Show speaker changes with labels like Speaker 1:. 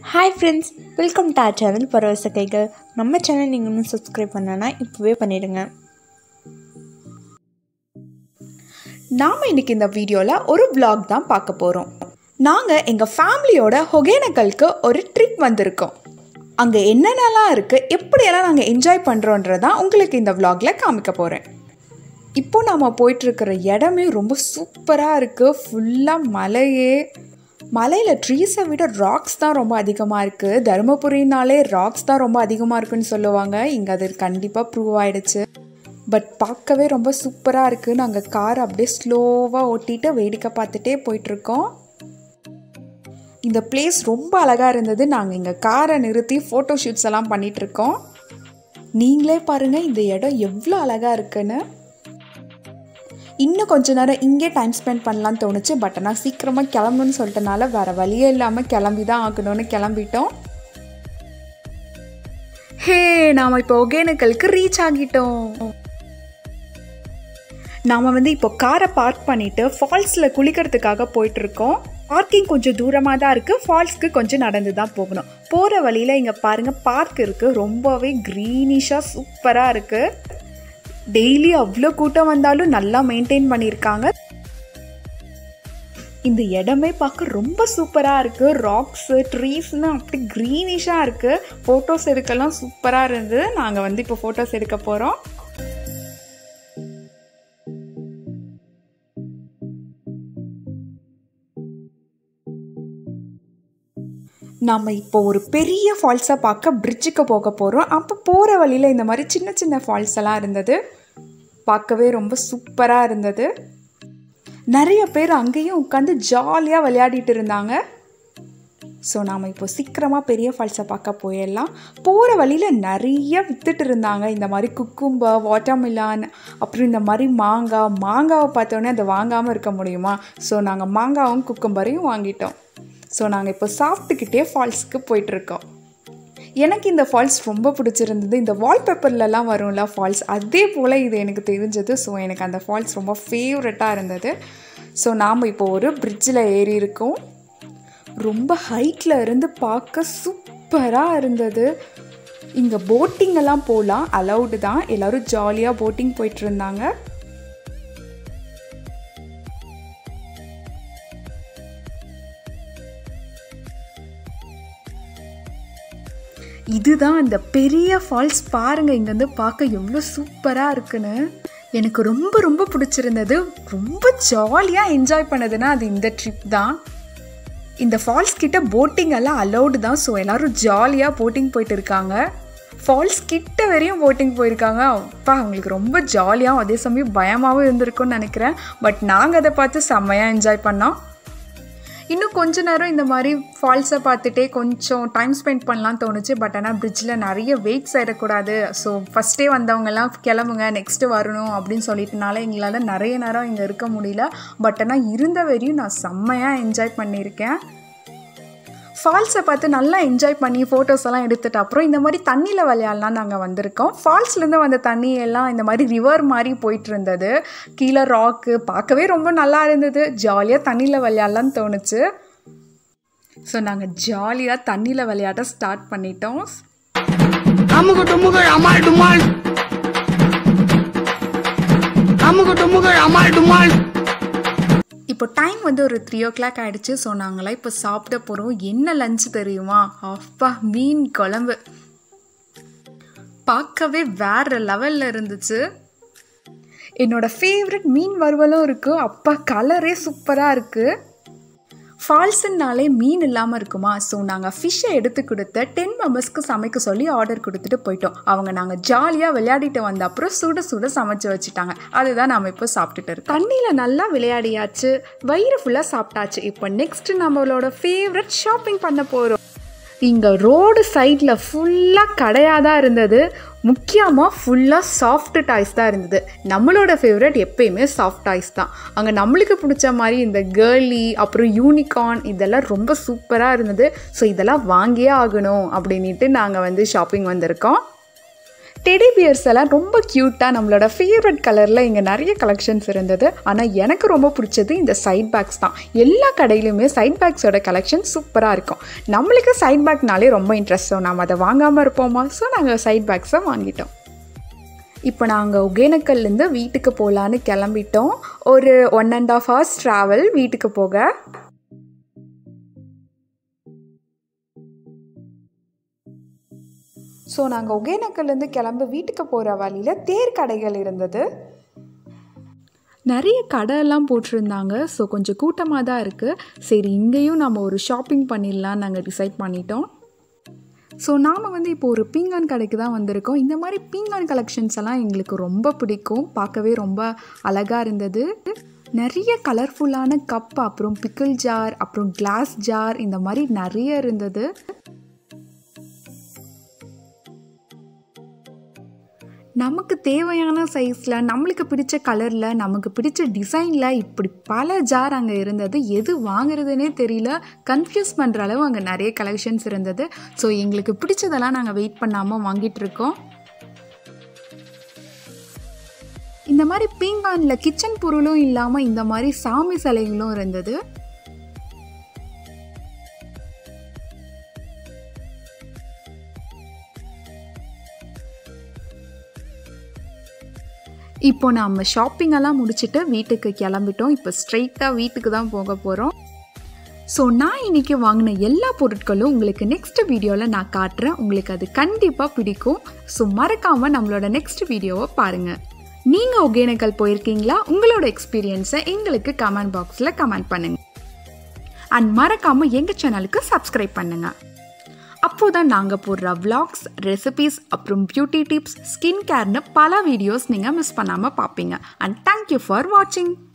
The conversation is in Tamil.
Speaker 1: hi friends welcome to our channel Paravasa Kaigal நம்ம சேனல் நீங்கள் இன்னும் சப்ஸ்கிரைப் பண்ணனா இப்போவே பண்ணிடுங்க
Speaker 2: நாம் இன்னைக்கு இந்த வீடியோவில் ஒரு vlog தான் பார்க்க போகிறோம் நாங்கள் எங்கள் ஃபேமிலியோட ஒகேனக்கலுக்கு ஒரு ட்ரிப் வந்திருக்கோம் அங்கே என்னென்னலாம் இருக்குது எப்படியெல்லாம் நாங்கள் என்ஜாய் பண்ணுறோன்றதான் உங்களுக்கு இந்த vlogல காமிக்க போகிறேன் இப்போ நம்ம போயிட்டுருக்கிற இடமே ரொம்ப சூப்பராக இருக்குது ஃபுல்லாக மலையே மலையில் ட்ரீஸை விட ராக்ஸ் தான் ரொம்ப அதிகமாக இருக்குது தருமபுரினாலே ராக்ஸ் தான் ரொம்ப அதிகமாக இருக்குன்னு சொல்லுவாங்க இங்கே அது கண்டிப்பாக ப்ரூவ் ஆயிடுச்சு பட் பார்க்கவே ரொம்ப சூப்பராக இருக்குது நாங்கள் கார் அப்படியே ஸ்லோவாக ஓட்டிட்டு வேடிக்கை பார்த்துட்டே போயிட்டுருக்கோம் இந்த பிளேஸ் ரொம்ப அழகாக இருந்தது நாங்கள் இங்கே காரை நிறுத்தி ஃபோட்டோ ஷூட்ஸ் எல்லாம் பண்ணிகிட்ருக்கோம் நீங்களே பாருங்கள் இந்த இடம் எவ்வளோ அழகாக இருக்குன்னு இன்னும் கொஞ்ச நேரம் இங்கே டைம் ஸ்பெண்ட் பண்ணலான்னு தோணுச்சு பட் ஆனால் சீக்கிரமாக கிளம்புன்னு சொல்லிட்டனால வேறு வழியே இல்லாமல் கிளம்பி தான் ஆகணும்னு கிளம்பிட்டோம் ஹே நாம் இப்போ ஒகேனக்கலுக்கு ரீச் ஆகிட்டோம் நாம் வந்து இப்போ காரை பார்க் பண்ணிவிட்டு ஃபால்ஸில் குளிக்கிறதுக்காக போயிட்டுருக்கோம் பார்க்கிங் கொஞ்சம் தூரமாக தான் இருக்குது ஃபால்ஸ்க்கு கொஞ்சம் நடந்து தான் போகணும் போகிற வழியில் இங்கே பாருங்கள் பார்க் இருக்குது ரொம்பவே க்ரீனிஷாக சூப்பராக இருக்குது டெய்லி அவ்வளோ கூட்டம் வந்தாலும் நல்லா மெயின்டைன் பண்ணியிருக்காங்க இந்த இடமே பார்க்க ரொம்ப சூப்பராக இருக்குது ராக்ஸு ட்ரீஸ்னு அப்படி க்ரீனிஷாக இருக்குது ஃபோட்டோஸ் எடுக்கலாம் சூப்பராக இருந்தது நாங்கள் வந்து இப்போ ஃபோட்டோஸ் எடுக்க போகிறோம் நம்ம இப்போ ஒரு பெரிய ஃபால்ஸை பார்க்க பிரிட்ஜுக்கு போக போகிறோம் அப்போ போகிற வழியில் இந்த மாதிரி சின்ன சின்ன ஃபால்ஸ் எல்லாம் இருந்தது பார்க்கவே ரொம்ப சூப்பராக இருந்தது நிறைய பேர் அங்கேயும் உட்காந்து ஜாலியாக விளையாடிட்டு இருந்தாங்க ஸோ நாம் இப்போ சீக்கிரமாக பெரிய ஃபால்ஸை பார்க்க போயிடலாம் போகிற வழியில் நிறைய வித்துட்டு இருந்தாங்க இந்த மாதிரி குக்கும்பர் வாட்டர்மிலான் அப்புறம் இந்த மாதிரி மாங்காய் மாங்காவை பார்த்தோன்னே அதை வாங்காமல் இருக்க முடியுமா ஸோ நாங்கள் மாங்காவும் குக்கும்பரையும் வாங்கிட்டோம் ஸோ நாங்கள் இப்போ சாப்பிட்டுக்கிட்டே ஃபால்ஸ்க்கு போயிட்டுருக்கோம் எனக்கு இந்த ஃபால்ஸ் ரொம்ப பிடிச்சிருந்தது இந்த வால்பேப்பர்லலாம் வரும்ல ஃபால்ஸ் அதே போல் இது எனக்கு தெரிஞ்சது ஸோ எனக்கு அந்த ஃபால்ஸ் ரொம்ப ஃபேவரட்டாக இருந்தது ஸோ நாம் இப்போ ஒரு பிரிட்ஜில் ஏறி இருக்கோம் ரொம்ப ஹைட்டில் இருந்து பார்க்க சூப்பராக இருந்தது இங்கே போட்டிங் எல்லாம் போகலாம் அலௌடு தான் எல்லோரும் ஜாலியாக போட்டிங் போயிட்டு இருந்தாங்க இதுதான் அந்த பெரிய ஃபால்ஸ் பாருங்கள் இங்கேருந்து பார்க்க எவ்வளோ சூப்பராக இருக்குன்னு எனக்கு ரொம்ப ரொம்ப பிடிச்சிருந்தது ரொம்ப ஜாலியாக என்ஜாய் பண்ணதுன்னா அது இந்த ட்ரிப் தான் இந்த ஃபால்ஸ் கிட்ட போட்டிங் எல்லாம் அலௌடு தான் ஸோ எல்லோரும் ஜாலியாக போட்டிங் போயிட்டு இருக்காங்க ஃபால்ஸ் கிட்ட வரையும் போட்டிங் போயிருக்காங்க அப்பா அவங்களுக்கு ரொம்ப ஜாலியாகவும் அதே சமயம் பயமாகவும் இருந்திருக்கும்னு நினைக்கிறேன் பட் நாங்கள் அதை பார்த்து செம்மையாக என்ஜாய் பண்ணோம் இன்னும் கொஞ்ச நேரம் இந்த மாதிரி ஃபால்ஸை பார்த்துட்டே கொஞ்சம் டைம் ஸ்பெண்ட் பண்ணலாம் தோணுச்சு பட் ஆனால் பிரிட்ஜில் நிறைய வெயிட்ஸ் ஆகிடக்கூடாது ஸோ ஃபஸ்ட்டே வந்தவங்கெல்லாம் கிளம்புங்க நெக்ஸ்ட்டு வரணும் அப்படின்னு சொல்லிட்டனால எங்களால் நிறைய நேரம் இங்கே இருக்க முடியல பட் ஆனால் இருந்த வரையும் நான் செம்மையாக என்ஜாய் பண்ணியிருக்கேன் ஃபால்ஸை பார்த்து நல்லா என்ஜாய் பண்ணி ஃபோட்டோஸ் எல்லாம் எடுத்துட்டு அப்புறம் இந்த மாதிரி தண்ணியில் விளையாடலாம் நாங்கள் வந்திருக்கோம் ஃபால்ஸ்லேருந்து வந்த தண்ணி எல்லாம் இந்த மாதிரி ரிவர் மாதிரி போயிட்டு இருந்தது கீழே ராக்கு பார்க்கவே ரொம்ப நல்லா இருந்தது ஜாலியாக தண்ணியில் விளையாடலான்னு தோணுச்சு ஸோ நாங்கள் ஜாலியாக தண்ணியில் விளையாட ஸ்டார்ட் பண்ணிட்டோம்
Speaker 3: அமுகு டுமுகள் அமால் டுமால் அமுகு டுமுகள் அமால் டுமால்
Speaker 2: இப்போ டைம் வந்து ஒரு த்ரீ ஓ கிளாக் ஆகிடுச்சு ஸோ நாங்களாம் இப்போ சாப்பிட போகிறோம் என்ன லஞ்ச் தெரியுமா அப்பா மீன் குழம்பு பார்க்கவே வேற லெவலில் இருந்துச்சு என்னோட ஃபேவரட் மீன் வறுவலும் இருக்குது அப்பா கலரே சூப்பராக இருக்குது ஃபால்ஸுன்னாலே மீன் இல்லாமல் இருக்குமா ஸோ நாங்கள் ஃபிஷ்ஷை எடுத்து கொடுத்த டென் மெம்பர்ஸ்க்கு சமைக்க சொல்லி ஆர்டர் கொடுத்துட்டு போயிட்டோம் அவங்க நாங்கள் ஜாலியாக விளையாடிட்டு வந்த அப்புறம் சுட சுட சமைச்சு வச்சுட்டாங்க அதுதான் நாம் இப்போ சாப்பிட்டுட்டு இருக்கோம் தண்ணியில் நல்லா விளையாடியாச்சு வயிறு ஃபுல்லாக சாப்பிட்டாச்சு இப்போ நெக்ஸ்ட்டு நம்மளோட ஃபேவரட் ஷாப்பிங் பண்ண போகிறோம் இங்கே ரோடு சைடில் ஃபுல்லாக கடையாக தான் இருந்தது முக்கியமாக ஃபுல்லாக சாஃப்ட் டாய்ஸ் தான் இருந்தது நம்மளோட ஃபேவரட் எப்பயுமே சாஃப்ட் டாய்ஸ் தான் அங்கே நம்மளுக்கு பிடிச்ச மாதிரி இந்த கேர்லி அப்புறம் யூனிகார்ன் இதெல்லாம் ரொம்ப சூப்பராக இருந்தது ஸோ இதெல்லாம் வாங்கியே ஆகணும் அப்படின்ட்டு நாங்கள் வந்து ஷாப்பிங் வந்திருக்கோம் டெடி பியர்ஸ் எல்லாம் ரொம்ப க்யூட்டாக நம்மளோட ஃபேவரட் கலரில் இங்கே நிறைய கலெக்ஷன்ஸ் இருந்தது ஆனால் எனக்கு ரொம்ப பிடிச்சது இந்த சைட் பேக்ஸ் தான் எல்லா கடையிலுமே சைட் பேக்ஸோட கலெக்ஷன் சூப்பராக இருக்கும் நம்மளுக்கு சைட் பேக்னாலே ரொம்ப இன்ட்ரெஸ்ட் ஸோ நம்ம அதை வாங்காமல் இருப்போமா ஸோ நாங்கள் சைட் பேக்ஸை வாங்கிட்டோம் இப்போ நாங்கள் ஒகேனக்கல்லேருந்து வீட்டுக்கு போகலான்னு கிளம்பிட்டோம் ஒரு one and half hours travel வீட்டுக்கு போக ஸோ நாங்கள் ஒகேனக்கல்லேருந்து கிளம்பி வீட்டுக்கு போகிற வழியில் தேர் கடைகள் இருந்தது நிறைய கடையெல்லாம் போட்டிருந்தாங்க ஸோ கொஞ்சம் கூட்டமாக தான் இருக்குது சரி இங்கேயும் நம்ம ஒரு ஷாப்பிங் பண்ணிடலாம் நாங்கள் டிசைட் பண்ணிட்டோம் ஸோ நாம் வந்து இப்போ ஒரு பீங்கான் கடைக்கு தான் வந்திருக்கோம் இந்த மாதிரி பீங்கான் கலெக்ஷன்ஸ் எல்லாம் எங்களுக்கு ரொம்ப பிடிக்கும் பார்க்கவே ரொம்ப அழகாக இருந்தது நிறைய கலர்ஃபுல்லான கப் அப்புறம் பிக்கிள் ஜார் அப்புறம் கிளாஸ் ஜார் இந்த மாதிரி நிறைய இருந்தது நமக்கு தேவையான சைஸில் நம்மளுக்கு பிடிச்ச கலரில் நமக்கு பிடிச்ச டிசைனில் இப்படி பல ஜார் அங்கே இருந்தது எது வாங்குறதுனே தெரியல கன்ஃபியூஸ் பண்ணுற அளவு அங்கே நிறைய கலெக்ஷன்ஸ் இருந்தது ஸோ எங்களுக்கு பிடிச்சதெல்லாம் நாங்கள் வெயிட் பண்ணாமல் வாங்கிட்டு இருக்கோம் இந்த மாதிரி பீங்கானில் கிச்சன் பொருளும் இல்லாமல் இந்த மாதிரி சாமி சிலைகளும் இருந்தது இப்போ நம்ம ஷாப்பிங் எல்லாம் முடிச்சுட்டு வீட்டுக்கு கிளம்பிட்டோம் இப்போ ஸ்ட்ரைட்டாக வீட்டுக்கு தான் போக போகிறோம் ஸோ நான் இன்றைக்கி வாங்கின எல்லா பொருட்களும் உங்களுக்கு நெக்ஸ்ட் வீடியோவில் நான் காட்டுறேன் உங்களுக்கு அது கண்டிப்பாக பிடிக்கும் ஸோ மறக்காமல் நம்மளோட நெக்ஸ்ட் வீடியோவை பாருங்கள் நீங்கள் ஒகேனக்கல் போயிருக்கீங்களா உங்களோட எக்ஸ்பீரியன்ஸை எங்களுக்கு கமெண்ட் பாக்ஸில் கமெண்ட் பண்ணுங்கள் அண்ட் மறக்காமல் எங்கள் சேனலுக்கு சப்ஸ்கிரைப் பண்ணுங்கள் அப்போ தான் நாங்கள் போடுற vlogs ரெசிபீஸ் அப்புறம் பியூட்டி டிப்ஸ் ஸ்கின் கேர்னு பல வீடியோஸ் நீங்கள் மிஸ் பண்ணாமல் பார்ப்பீங்க அண்ட் தேங்க்யூ ஃபார் வாட்சிங்